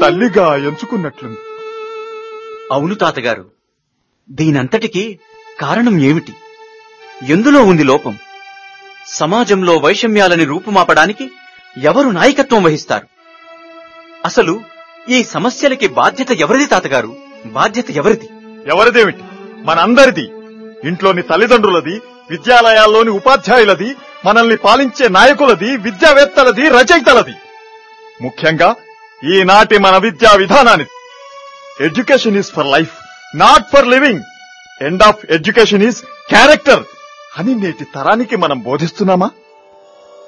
తల్లిగా ఎంచుకున్నట్లుంది అవును తాతగారు దీనంతటికి కారణం ఏమిటి ఎందులో ఉంది లోపం సమాజంలో వైషమ్యాలని రూపుమాపడానికి ఎవరు నాయకత్వం వహిస్తారు అసలు ఈ సమస్యలకి బాధ్యత ఎవరిది తాతగారు బాధ్యత ఎవరిది ఎవరిదేమిటి మనందరిది ఇంట్లోని తల్లిదండ్రులది విద్యాలయాల్లోని ఉపాధ్యాయులది మనల్ని పాలించే నాయకులది విద్యావేత్తలది రచయితలది ముఖ్యంగా ఈనాటి మన విద్యా విధానానికి education is for life not for living end of education is character అని నేటి తరానికి మనం బోధిస్తున్నామా